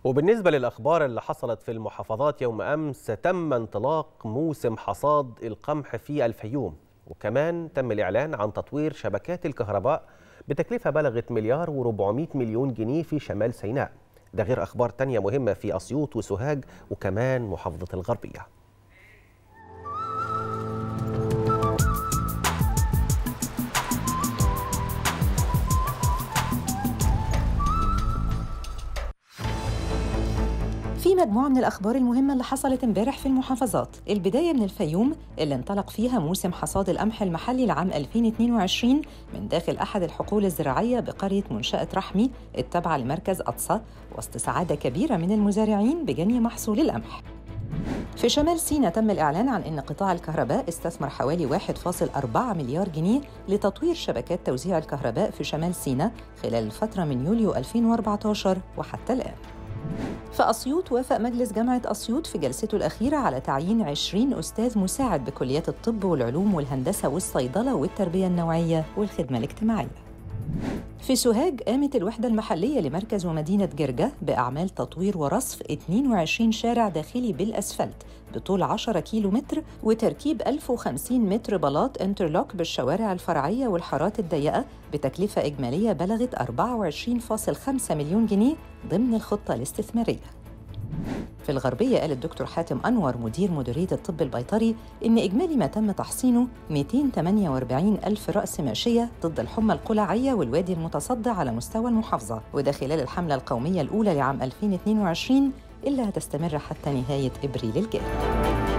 وبالنسبة للأخبار اللي حصلت في المحافظات يوم أمس تم انطلاق موسم حصاد القمح في الفيوم وكمان تم الإعلان عن تطوير شبكات الكهرباء بتكلفة بلغت مليار و400 مليون جنيه في شمال سيناء ده غير أخبار تانية مهمة في أسيوط وسوهاج وكمان محافظة الغربية في مجموعة من الأخبار المهمة اللي حصلت امبارح في المحافظات البداية من الفيوم اللي انطلق فيها موسم حصاد القمح المحلي لعام 2022 من داخل أحد الحقول الزراعية بقرية منشأة رحمي التابعة لمركز أطسة وسط سعادة كبيرة من المزارعين بجني محصول القمح في شمال سيناء تم الإعلان عن أن قطاع الكهرباء استثمر حوالي 1.4 مليار جنيه لتطوير شبكات توزيع الكهرباء في شمال سيناء خلال الفترة من يوليو 2014 وحتى الآن في أسيوط وافق مجلس جامعة أسيوط في جلسته الأخيرة على تعيين 20 أستاذ مساعد بكليات الطب والعلوم والهندسة والصيدلة والتربية النوعية والخدمة الاجتماعية في سوهاج قامت الوحدة المحلية لمركز ومدينة جرجة بأعمال تطوير ورصف 22 شارع داخلي بالأسفلت بطول 10 كيلو متر وتركيب 1050 متر بلاط انترلوك بالشوارع الفرعية والحارات الضيقة بتكلفة إجمالية بلغت 24.5 مليون جنيه ضمن الخطة الاستثمارية في الغربية قال الدكتور حاتم أنور مدير مديرية الطب البيطري إن إجمالي ما تم تحصينه 248 ألف رأس ماشية ضد الحمى القلاعية والوادي المتصدع على مستوى المحافظة وده خلال الحملة القومية الأولى لعام 2022 اللي هتستمر حتى نهاية إبريل الجاري